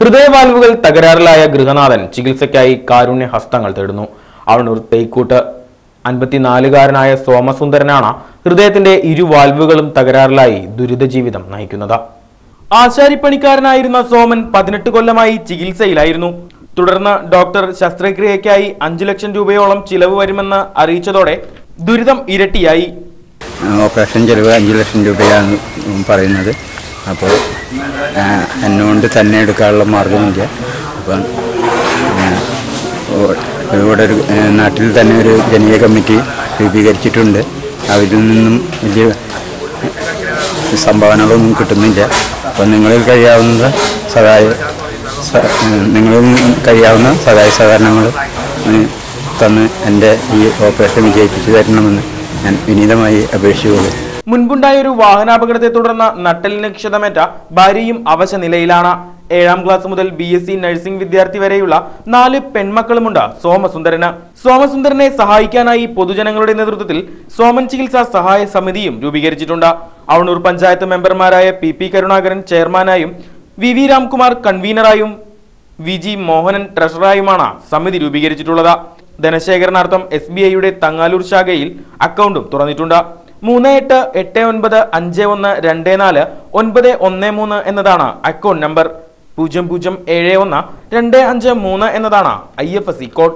ഹൃദയവാൽവുകൾ തകരാറിലായ ഗൃഹനാഥൻ ചികിത്സയ്ക്കായി കാരുണ്യ ഹസ്തങ്ങൾ തേടുന്നു അവണൂർ തേക്കൂട്ട് അൻപത്തിനാലുകാരനായ സോമസുന്ദരനാണ് ഹൃദയത്തിന്റെ ഇരു വാൽവുകളും തകരാറിലായി ദുരിത ജീവിതം നയിക്കുന്നത് ആശാരിപ്പണിക്കാരനായിരുന്ന സോമൻ പതിനെട്ട് കൊല്ലമായി ചികിത്സയിലായിരുന്നു തുടർന്ന് ഡോക്ടർ ശസ്ത്രക്രിയയ്ക്കായി അഞ്ചു ലക്ഷം രൂപയോളം ചിലവ് വരുമെന്ന് അറിയിച്ചതോടെ ദുരിതം ഇരട്ടിയായി ഓപ്പറേഷൻ ചെലവ് അഞ്ച് ലക്ഷം രൂപയാണ് പറയുന്നത് അപ്പോൾ ആ, എന്നുകൊണ്ട് തന്നെ എടുക്കാനുള്ള മാർഗമില്ല അപ്പം ആ, ഓ- ഇവിടെ ഒരു ആ, നാട്ടിൽ തന്നെ ഒരു ജനീയ കമ്മിറ്റി രൂപീകരിച്ചിട്ടുണ്ട് അവരിൽ നിന്നും വലിയ സംഭാവനകളൊന്നും കിട്ടുന്നില്ല അപ്പം നിങ്ങളിൽ കഴിയാവുന്ന സഹായ സ- നിങ്ങളിൽ കഴിയാവുന്ന സഹായ സഹകരണങ്ങൾ ഉം, തന്ന് എൻ്റെ ഈ ഓപ്പറേഷൻ വിജയിപ്പിച്ചു തരണമെന്ന് ഞാൻ വിനീതമായി അപേക്ഷിക്കുന്നു മുൻപുണ്ടായ ഒരു വാഹനാപകടത്തെ തുടർന്ന് നട്ടലിന് ക്ഷതമേറ്റ ഭാര്യയും അവശ നിലയിലാണ് ഏഴാം ക്ലാസ് മുതൽ ബി എസ് സി നഴ്സിംഗ് വിദ്യാർത്ഥി വരെയുള്ള നാല് പെൺമക്കളുമുണ്ട് സോമസുന്ദരന് സോമസുന്ദരനെ സഹായിക്കാനായി പൊതുജനങ്ങളുടെ നേതൃത്വത്തിൽ സോമൻ ചികിത്സാ സഹായ സമിതിയും രൂപീകരിച്ചിട്ടുണ്ട് അവണൂർ പഞ്ചായത്ത് മെമ്പർമാരായ പി പി കരുണാകരൻ ചെയർമാനായും വി വി രാംകുമാർ കൺവീനറായും വി ജി മോഹനൻ ട്രഷററായുമാണ് സമിതി രൂപീകരിച്ചിട്ടുള്ളത് ധനശേഖരണാർത്ഥം എസ് ബി ഐയുടെ തങ്ങാലൂർ ശാഖയിൽ അക്കൗണ്ടും തുറന്നിട്ടുണ്ട് മൂന്ന് എട്ട് എട്ട് ഒൻപത് അഞ്ച് ഒന്ന് രണ്ട് നാല് ഒൻപത് ഒന്ന് മൂന്ന് എന്നതാണ് അക്കൗണ്ട് നമ്പർ പൂജ്യം പൂജ്യം ഏഴ് ഒന്ന് രണ്ട് അഞ്ച് മൂന്ന് എന്നതാണ് I F S C code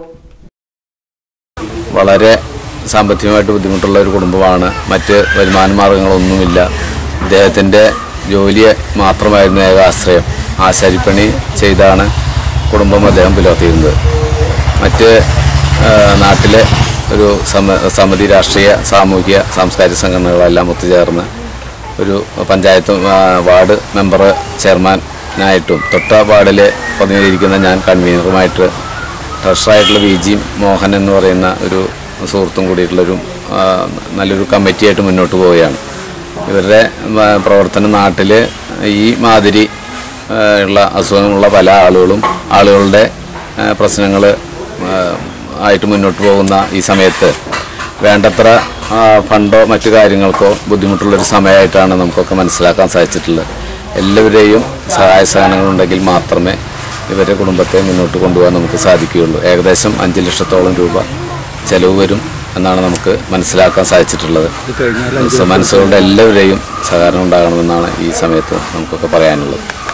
വളരെ സാമ്പത്തികമായിട്ട് ബുദ്ധിമുട്ടുള്ള ഒരു കുടുംബമാണ് മറ്റ് വരുമാന മാർഗങ്ങളൊന്നുമില്ല ഇദ്ദേഹത്തിൻ്റെ ജോലി മാത്രമായിരുന്നു ഏക ആശ്രയം ആശാരിപ്പണി ചെയ്താണ് കുടുംബം അദ്ദേഹം പുലർത്തിയിരുന്നത് മറ്റ് ആ, നാട്ടിലെ ഒരു സമ സമിതി രാഷ്ട്രീയ സാമൂഹിക സാംസ്കാരിക സംഘടനകളെല്ലാം ഒത്തുചേർന്ന് ഒരു പഞ്ചായത്ത് ആ, വാർഡ് മെമ്പർ ചെയർമാനായിട്ടും തൊട്ട വാർഡിൽ പതിവിരിക്കുന്ന ഞാൻ കൺവീനറുമായിട്ട് ട്രഷറായിട്ടുള്ള വി ജി മോഹൻ എന്ന് പറയുന്ന ഒരു സുഹൃത്തും കൂടിയിട്ടുള്ളൊരു ആ, നല്ലൊരു കമ്മിറ്റിയായിട്ട് മുന്നോട്ട് പോവുകയാണ് ഇവരുടെ ആ, പ്രവർത്തനം നാട്ടിൽ ഈ മാതിരി ആ, ഉള്ള അസുഖങ്ങളുള്ള പല ആളുകളും ആളുകളുടെ പ്രശ്നങ്ങൾ ആയിട്ട് മുന്നോട്ട് പോകുന്ന ഈ സമയത്ത് വേണ്ടത്ര ആ, ഫണ്ടോ മറ്റു കാര്യങ്ങൾക്കോ ബുദ്ധിമുട്ടുള്ളൊരു സമയമായിട്ടാണ് നമുക്കൊക്കെ മനസ്സിലാക്കാൻ സാധിച്ചിട്ടുള്ളത് എല്ലാവരെയും സഹായ സഹകരണങ്ങളുണ്ടെങ്കിൽ മാത്രമേ ഇവരുടെ കുടുംബത്തെ മുന്നോട്ട് കൊണ്ടുപോകാൻ നമുക്ക് സാധിക്കുകയുള്ളൂ ഏകദേശം അഞ്ച് ലക്ഷത്തോളം രൂപ ചെലവ് വരും എന്നാണ് നമുക്ക് മനസ്സിലാക്കാൻ സാധിച്ചിട്ടുള്ളത് സോ മനസ്സുകളുടെ എല്ലാവരെയും സഹകരണം ഉണ്ടാകണമെന്നാണ് ഈ സമയത്ത് നമുക്കൊക്കെ പറയാനുള്ളത്